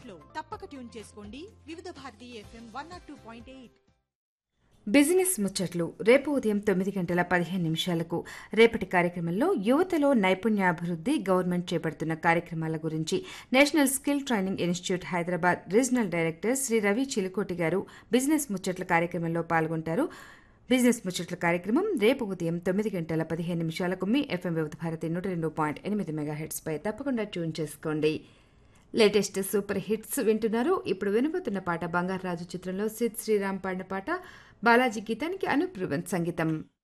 లో తప్పక ట్యూన్ చేసుకోండి Vividh Bharati FM one nought two point eight business ముచ్చట్లు రేపు ఉదయం తొమ్మిది గంటల పదిహేను నిమిషాలకు రేపటి కార్యక్రమంలో యువతలో నైపుణ్యాభివృద్ధి గవర్నమెంట్ చేపడుతున్న కార్యక్రమాల గురించి national skill training institute Hyderabad regional director Shri Ravi Chilukoti garu business ముచ్చట్ల కార్యక్రమంలో పాల్గొంటారు బిజినెస్ ముచ్చట్ల కార్యక్రమం రేపు ఉదయం తొమ్మిది గంటల పదిహేను నిమిషాలకు మీ ఎఫ్ఎం వివిధ భారతి నూట రెండు పాయింట్ ఎనిమిది మెగాహెట్స్ పై తప్పకుండా ట్యూన్ చేసుకోండి లేటెస్ట్ సూపర్ హిట్స్ వింటున్నారు ఇప్పుడు వినబోతున్న పాట బంగారాజు చిత్రంలో సిద్ శ్రీరామ్ పాడిన పాట బాలాజీ గీతానికి అనుప్రవన్ సంగీతం